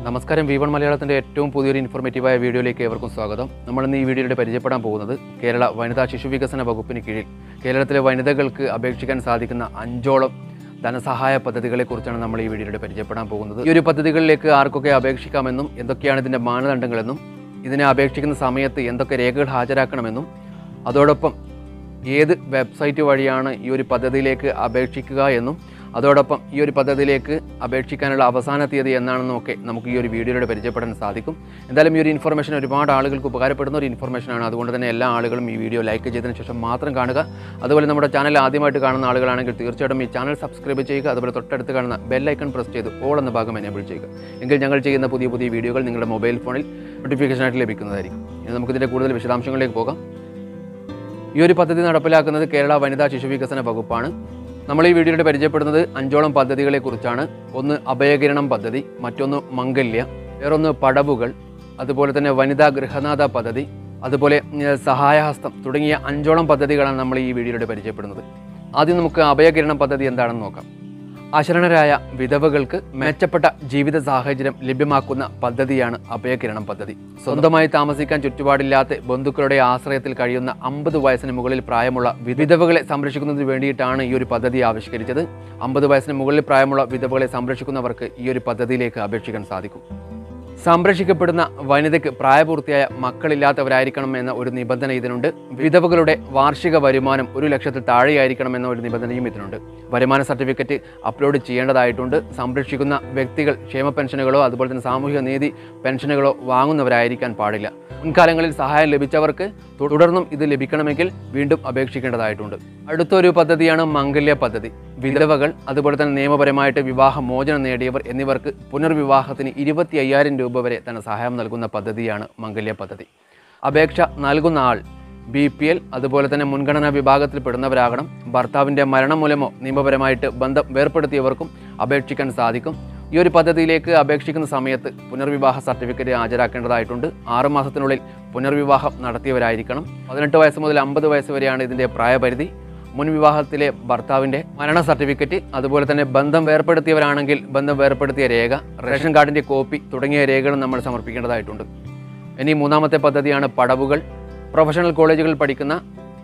നമസ്കാരം V one മലയാളത്തിൻ്റെ ഏറ്റവും പുതിയൊരു ഇൻഫോർമേറ്റീവായ വീഡിയോയിലേക്ക് ഏവർക്കും സ്വാഗതം നമ്മൾ ഇന്ന് ഈ വീഡിയോയിലൂടെ പരിചയപ്പെടാൻ പോകുന്നത് കേരള വനിതാ ശിശു വികസന വകുപ്പിന് കീഴിൽ കേരളത്തിലെ വനിതകൾക്ക് അപേക്ഷിക്കാൻ സാധിക്കുന്ന അഞ്ചോളം ധനസഹായ പദ്ധതികളെക്കുറിച്ചാണ് നമ്മൾ ഈ വീഡിയോയിലൂടെ പരിചയപ്പെടാൻ പോകുന്നത് ഈ ഒരു പദ്ധതികളിലേക്ക് ആർക്കൊക്കെ അപേക്ഷിക്കാമെന്നും എന്തൊക്കെയാണ് ഇതിൻ്റെ മാനദണ്ഡങ്ങളെന്നും ഇതിനെ അപേക്ഷിക്കുന്ന സമയത്ത് എന്തൊക്കെ രേഖകൾ ഹാജരാക്കണമെന്നും അതോടൊപ്പം ഏത് വെബ്സൈറ്റ് വഴിയാണ് ഈ ഒരു പദ്ധതിയിലേക്ക് അപേക്ഷിക്കുക എന്നും അതോടൊപ്പം ഈ ഒരു പദ്ധതിയിലേക്ക് അപേക്ഷിക്കാനുള്ള അവസാന തീയതി എന്നാണെന്നും ഒക്കെ നമുക്ക് ഈ ഒരു വീഡിയോയിലൂടെ പരിചയപ്പെടാൻ സാധിക്കും എന്തായാലും ഈ ഒരു ഇൻഫർമേഷൻ ഒരുപാട് ആളുകൾക്ക് ഉപകാരപ്പെടുന്ന ഒരു ഇൻഫർമേഷനാണ് അതുകൊണ്ട് തന്നെ എല്ലാ ആളുകളും ഈ വീഡിയോ ലൈക്ക് ചെയ്തതിന് ശേഷം മാത്രം കാണുക അതുപോലെ നമ്മുടെ ചാനൽ ആദ്യമായിട്ട് കാണുന്ന ആളുകളാണെങ്കിൽ തീർച്ചയായിട്ടും ഈ ചാനൽ സബ്സ്ക്രൈബ് ചെയ്യുക അതുപോലെ തൊട്ടടുത്ത് കാണുന്ന ബെല്ലൈക്കൺ പ്രസ് ചെയ്ത് ഓൾ എന്ന ഭാഗം എനേബിൾ ചെയ്യുക എങ്കിൽ ഞങ്ങൾ ചെയ്യുന്ന പുതിയ പുതിയ വീഡിയോകൾ നിങ്ങളുടെ മൊബൈൽ ഫോണിൽ നോട്ടിഫിക്കേഷനായിട്ട് ലഭിക്കുന്നതായിരിക്കും ഇനി നമുക്കിതിൻ്റെ കൂടുതൽ വിശദാംശങ്ങളിലേക്ക് പോകാം ഈ ഒരു പദ്ധതി നടപ്പിലാക്കുന്നത് കേരള വനിതാ ശിശു വികസന വകുപ്പാണ് നമ്മൾ ഈ വീഡിയോയിൽ പരിചയപ്പെടുന്നത് അഞ്ചോളം പദ്ധതികളെ കുറിച്ചാണ് ഒന്ന് അഭയകിരണം പദ്ധതി മറ്റൊന്ന് മംഗല്യ വേറൊന്ന് പടവുകൾ അതുപോലെ തന്നെ വനിതാ ഗൃഹനാഥ പദ്ധതി അതുപോലെ ഏർ, സഹായഹസ്തം തുടങ്ങിയ അഞ്ചോളം പദ്ധതികളാണ് നമ്മൾ ഈ വീഡിയോയിലൂടെ പരിചയപ്പെടുന്നത് ആദ്യം നമുക്ക് അഭയകിരണം പദ്ധതി എന്താണെന്ന് നോക്കാം അശരണരായ വിധവകൾക്ക് മെച്ചപ്പെട്ട ജീവിത സാഹചര്യം ലഭ്യമാക്കുന്ന പദ്ധതിയാണ് അഭയകിരണം പദ്ധതി സ്വന്തമായി താമസിക്കാൻ ചുറ്റുപാടില്ലാത്ത ബന്ധുക്കളുടെ ആശ്രയത്തിൽ കഴിയുന്ന അമ്പത് വയസ്സിന് മുകളിൽ പ്രായമുള്ള വിധവകളെ സംരക്ഷിക്കുന്നതിന് വേണ്ടിയിട്ടാണ് ഈ ഒരു പദ്ധതി ആവിഷ്കരിച്ചത് അമ്പത് വയസ്സിന് മുകളിൽ പ്രായമുള്ള വിധവകളെ സംരക്ഷിക്കുന്നവർക്ക് ഈ ഒരു പദ്ധതിയിലേക്ക് അപേക്ഷിക്കാൻ സാധിക്കും സംരക്ഷിക്കപ്പെടുന്ന വനിതയ്ക്ക് പ്രായപൂർത്തിയായ മക്കളില്ലാത്തവരായിരിക്കണം എന്ന ഒരു നിബന്ധന ഇതിനുണ്ട് വിധവകളുടെ വാർഷിക വരുമാനം ഒരു ലക്ഷത്തിൽ താഴെയായിരിക്കണം എന്ന ഒരു നിബന്ധനയും ഇതിനുണ്ട് വരുമാന സർട്ടിഫിക്കറ്റ് അപ്ലോഡ് ചെയ്യേണ്ടതായിട്ടുണ്ട് സംരക്ഷിക്കുന്ന വ്യക്തികൾ ക്ഷേമ പെൻഷനുകളോ അതുപോലെ തന്നെ സാമൂഹിക നീതി പെൻഷനുകളോ വാങ്ങുന്നവരായിരിക്കാൻ പാടില്ല മുൻകാലങ്ങളിൽ സഹായം ലഭിച്ചവർക്ക് തുടർന്നും ഇത് ലഭിക്കണമെങ്കിൽ വീണ്ടും അപേക്ഷിക്കേണ്ടതായിട്ടുണ്ട് അടുത്തൊരു പദ്ധതിയാണ് മംഗല്യ പദ്ധതി വിധവകൾ അതുപോലെ തന്നെ നിയമപരമായിട്ട് വിവാഹ മോചനം നേടിയവർ എന്നിവർക്ക് പുനർവിവാഹത്തിന് ഇരുപത്തി അയ്യായിരം രൂപ വരെ തന്നെ സഹായം നൽകുന്ന പദ്ധതിയാണ് മംഗല്യ പദ്ധതി അപേക്ഷ നൽകുന്ന ആൾ ബി പി എൽ അതുപോലെ തന്നെ മുൻഗണനാ വിഭാഗത്തിൽ പെടുന്നവരാകണം ഭർത്താവിൻ്റെ മരണം മൂലമോ നിയമപരമായിട്ട് ബന്ധം വേർപ്പെടുത്തിയവർക്കും അപേക്ഷിക്കാൻ സാധിക്കും ഈ ഒരു പദ്ധതിയിലേക്ക് അപേക്ഷിക്കുന്ന സമയത്ത് പുനർവിവാഹ സർട്ടിഫിക്കറ്റ് ഹാജരാക്കേണ്ടതായിട്ടുണ്ട് ആറ് മാസത്തിനുള്ളിൽ പുനർവിവാഹം നടത്തിയവരായിരിക്കണം പതിനെട്ട് വയസ്സ് മുതൽ അമ്പത് വയസ്സ് വരെയാണ് ഇതിൻ്റെ പ്രായപരിധി മുൻ വിവാഹത്തിലെ ഭർത്താവിൻ്റെ മരണ സർട്ടിഫിക്കറ്റ് അതുപോലെ തന്നെ ബന്ധം വേർപ്പെടുത്തിയവരാണെങ്കിൽ ബന്ധം വേർപ്പെടുത്തിയ രേഖ റേഷൻ കാർഡിൻ്റെ കോപ്പി തുടങ്ങിയ രേഖകളും നമ്മൾ സമർപ്പിക്കേണ്ടതായിട്ടുണ്ട് ഇനി മൂന്നാമത്തെ പദ്ധതിയാണ് പടവുകൾ പ്രൊഫഷണൽ കോളേജുകളിൽ പഠിക്കുന്ന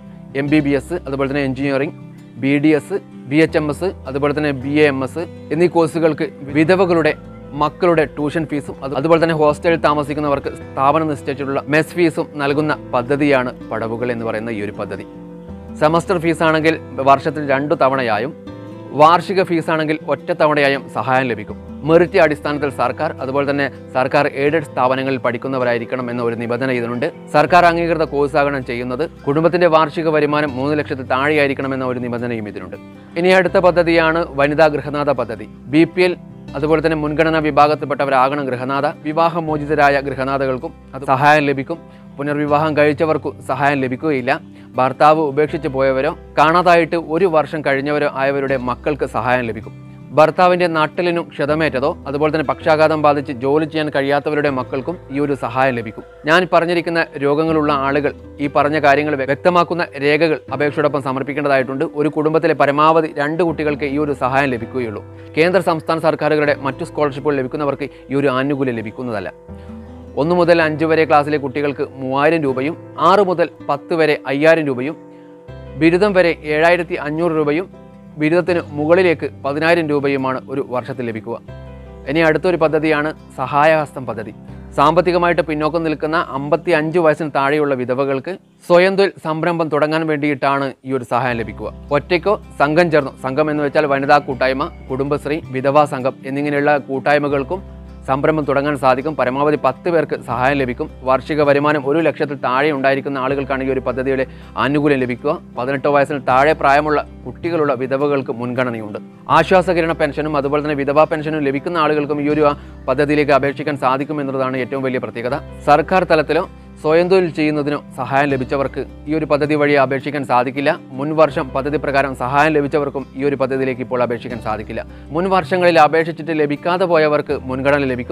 എം ബി ബി എസ് അതുപോലെ തന്നെ engineering B D S B H M S അതുപോലെ തന്നെ ബി എ എം എസ് എന്നീ കോഴ്സുകൾക്ക് വിധവകളുടെ മക്കളുടെ ട്യൂഷൻ ഫീസും അത് അതുപോലെ തന്നെ ഹോസ്റ്റലിൽ താമസിക്കുന്നവർക്ക് സ്ഥാപനം നിശ്ചയിച്ചിട്ടുള്ള മെസ് ഫീസും നൽകുന്ന പദ്ധതിയാണ് പടവുകൾ എന്ന് പറയുന്ന ഈ ഒരു പദ്ധതി സെമസ്റ്റർ ഫീസാണെങ്കിൽ വർഷത്തിൽ രണ്ടു തവണയായും വാർഷിക ഫീസാണെങ്കിൽ ഒറ്റ തവണയായും സഹായം ലഭിക്കും മെറിറ്റ് അടിസ്ഥാനത്തിൽ സർക്കാർ അതുപോലെ തന്നെ സർക്കാർ എയ്ഡഡ് സ്ഥാപനങ്ങളിൽ പഠിക്കുന്നവരായിരിക്കണം എന്ന ഒരു നിബന്ധന ഇതിനുണ്ട് സർക്കാർ അംഗീകൃത കോഴ്സാകണം ചെയ്യുന്നത് കുടുംബത്തിന്റെ വാർഷിക വരുമാനം മൂന്ന് ലക്ഷത്തിൽ താഴെയായിരിക്കണം എന്ന ഒരു നിബന്ധനയും ഇതിനുണ്ട് ഇനി അടുത്ത പദ്ധതിയാണ് വനിതാ ഗൃഹനാഥ പദ്ധതി ബി പി എൽ അതുപോലെ തന്നെ മുൻഗണനാ വിഭാഗത്തിൽപ്പെട്ടവരാകണം ഗൃഹനാഥ വിവാഹമോചിതരായ ഗൃഹനാഥകൾക്കും അത് സഹായം ലഭിക്കും പുനർവിവാഹം കഴിച്ചവർക്കും സഹായം ലഭിക്കുകയില്ല ഭർത്താവ് ഉപേക്ഷിച്ച് പോയവരോ കാണാതായിട്ട് ഒരു വർഷം കഴിഞ്ഞവരോ ആയവരുടെ മക്കൾക്ക് സഹായം ലഭിക്കും ഭർത്താവിൻ്റെ നട്ടലിനും ക്ഷതമേറ്റതോ അതുപോലെ തന്നെ പക്ഷാഘാതം ബാധിച്ച് ജോലി ചെയ്യാൻ കഴിയാത്തവരുടെ മക്കൾക്കും ഈ ഒരു സഹായം ലഭിക്കും ഞാൻ പറഞ്ഞിരിക്കുന്ന രോഗങ്ങളുള്ള ആളുകൾ ഈ പറഞ്ഞ കാര്യങ്ങൾ വ്യക്തമാക്കുന്ന രേഖകൾ അപേക്ഷയോടൊപ്പം സമർപ്പിക്കേണ്ടതായിട്ടുണ്ട് ഒരു കുടുംബത്തിലെ പരമാവധി രണ്ട് കുട്ടികൾക്ക് ഈ ഒരു സഹായം ലഭിക്കുകയുള്ളൂ കേന്ദ്ര സംസ്ഥാന സർക്കാരുകളുടെ മറ്റു സ്കോളർഷിപ്പുകൾ ലഭിക്കുന്നവർക്ക് ഈ ഒരു ആനുകൂല്യം ലഭിക്കുന്നതല്ല ഒന്ന് മുതൽ അഞ്ച് വരെ ക്ലാസ്സിലെ കുട്ടികൾക്ക് മൂവായിരം രൂപയും ആറ് മുതൽ പത്ത് വരെ അയ്യായിരം രൂപയും ബിരുദം വരെ ഏഴായിരത്തി അഞ്ഞൂറ് രൂപയും ബിരുദത്തിന് മുകളിലേക്ക് പതിനായിരം രൂപയുമാണ് ഒരു വർഷത്തിൽ ലഭിക്കുക ഇനി അടുത്തൊരു പദ്ധതിയാണ് സഹായഹസ്തം പദ്ധതി സാമ്പത്തികമായിട്ട് പിന്നോക്കം നിൽക്കുന്ന അമ്പത്തി അഞ്ച് വയസ്സിന് താഴെയുള്ള വിധവകൾക്ക് സ്വയം തൊഴിൽ സംരംഭം തുടങ്ങാൻ വേണ്ടിയിട്ടാണ് ഈ ഒരു സഹായം ലഭിക്കുക ഒറ്റയ്ക്കോ സംഘം ചേർന്നോ സംഘം എന്ന് വെച്ചാൽ വനിതാ കൂട്ടായ്മ കുടുംബശ്രീ വിധവാ സംഘം എന്നിങ്ങനെയുള്ള കൂട്ടായ്മകൾക്കും സംരംഭം തുടങ്ങാൻ സാധിക്കും പരമാവധി പത്ത് പേർക്ക് സഹായം ലഭിക്കും വാർഷിക വരുമാനം ഒരു ലക്ഷത്തിൽ താഴെ ഉണ്ടായിരിക്കുന്ന ആളുകൾക്കാണ് ഈ ഒരു പദ്ധതിയുടെ ആനുകൂല്യം ലഭിക്കുക പതിനെട്ട് വയസ്സിന് താഴെ പ്രായമുള്ള കുട്ടികളുള്ള വിധവകൾക്ക് മുൻഗണനയുണ്ട് ആശ്വാസകിരണ പെൻഷനും അതുപോലെ തന്നെ വിധവാ പെൻഷനും ലഭിക്കുന്ന ആളുകൾക്കും ഈ ഒരു പദ്ധതിയിലേക്ക് അപേക്ഷിക്കാൻ സാധിക്കും എന്നുള്ളതാണ് ഏറ്റവും വലിയ പ്രത്യേകത സർക്കാർ തലത്തിലോ സ്വയം തൊഴിൽ ചെയ്യുന്നതിനോ സഹായം ലഭിച്ചവർക്ക് ഈ ഒരു പദ്ധതി വഴി അപേക്ഷിക്കാൻ സാധിക്കില്ല മുൻ വർഷം പദ്ധതി പ്രകാരം സഹായം ലഭിച്ചവർക്കും ഈ ഒരു പദ്ധതിയിലേക്ക് ഇപ്പോൾ അപേക്ഷിക്കാൻ സാധിക്കില്ല മുൻ വർഷങ്ങളിൽ അപേക്ഷിച്ചിട്ട് ലഭിക്കാതെ പോയവർക്ക് മുൻഗണന ലഭിക്കും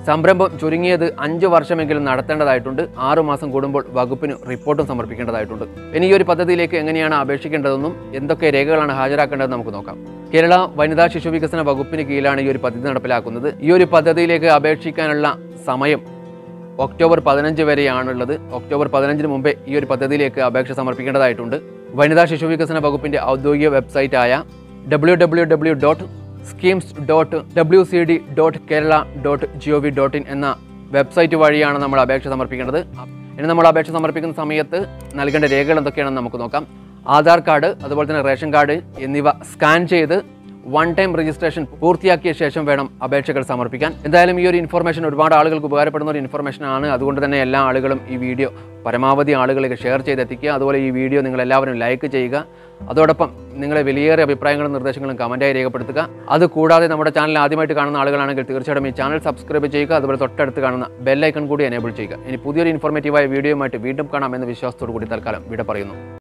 സംരംഭം ചുരുങ്ങിയത് അഞ്ച് വർഷമെങ്കിലും നടത്തേണ്ടതായിട്ടുണ്ട് ആറു മാസം കൂടുമ്പോൾ വകുപ്പിന് റിപ്പോർട്ടും സമർപ്പിക്കേണ്ടതായിട്ടുണ്ട് ഇനി ഈ ഒരു പദ്ധതിയിലേക്ക് എങ്ങനെയാണ് അപേക്ഷിക്കേണ്ടതെന്നും എന്തൊക്കെ രേഖകളാണ് ഹാജരാക്കേണ്ടതെന്ന് നമുക്ക് നോക്കാം കേരള വനിതാ ശിശു വികസന വകുപ്പിന് കീഴിലാണ് ഈ ഒരു പദ്ധതി നടപ്പിലാക്കുന്നത് ഈ ഒരു പദ്ധതിയിലേക്ക് അപേക്ഷിക്കാനുള്ള സമയം ഒക്ടോബർ പതിനഞ്ച് വരെയാണുള്ളത് ഒക്ടോബർ പതിനഞ്ചിന് മുമ്പേ ഈ ഒരു പദ്ധതിയിലേക്ക് അപേക്ഷ സമർപ്പിക്കേണ്ടതായിട്ടുണ്ട് വനിതാ ശിശു വികസന വകുപ്പിന്റെ ഔദ്യോഗിക വെബ്സൈറ്റായ W W W dot schemes dot W C D dot Kerala dot G O V dot in എന്ന വെബ്സൈറ്റ് വഴിയാണ് നമ്മൾ അപേക്ഷ സമർപ്പിക്കേണ്ടത് ഇനി നമ്മൾ അപേക്ഷ സമർപ്പിക്കുന്ന സമയത്ത് നൽകേണ്ട രേഖകൾ എന്തൊക്കെയാണെന്ന് നമുക്ക് നോക്കാം ആധാർ കാർഡ് അതുപോലെ തന്നെ റേഷൻ കാർഡ് എന്നിവ സ്കാൻ ചെയ്ത് വൺ ടൈം രജിസ്ട്രേഷൻ പൂർത്തിയാക്കിയ ശേഷം വേണം അപേക്ഷകൾ സമർപ്പിക്കാൻ എന്തായാലും ഈ ഒരു ഇൻഫർമേഷൻ ഒരുപാട് ആളുകൾക്ക് ഉപകാരപ്പെടുന്ന ഒരു ഇൻഫർമേഷൻ ആണ് അതുകൊണ്ട് തന്നെ എല്ലാ ആളുകളും ഈ വീഡിയോ പരമാവധി ആളുകളിലേക്ക് ഷെയർ ചെയ്തെത്തിക്കുക അതുപോലെ ഈ വീഡിയോ നിങ്ങൾ എല്ലാവരും ലൈക്ക് ചെയ്യുക അതോടൊപ്പം നിങ്ങളെ വലിയേറെ അഭിപ്രായങ്ങളും നിർദ്ദേശങ്ങളും കമൻറ്റായി രേഖപ്പെടുത്തുക അതുകൂടാതെ നമ്മുടെ ചാനൽ ആദ്യമായിട്ട് കാണുന്ന ആളുകളാണെങ്കിൽ തീർച്ചയായിട്ടും ഈ ചാനൽ സബ്സ്ക്രൈബ് ചെയ്യുക അതുപോലെ തൊട്ടടുത്ത് കാണുന്ന ബെല്ലൈക്കൺ കൂടി എനേബിൾ ചെയ്യുക ഇനി പുതിയൊരു ഇൻഫോർമേറ്റീവായ വീഡിയോയുമായിട്ട് വീണ്ടും കാണാം എന്ന വിശ്വാസത്തോടു കൂടി തൽക്കാലം വിട പറയുന്നു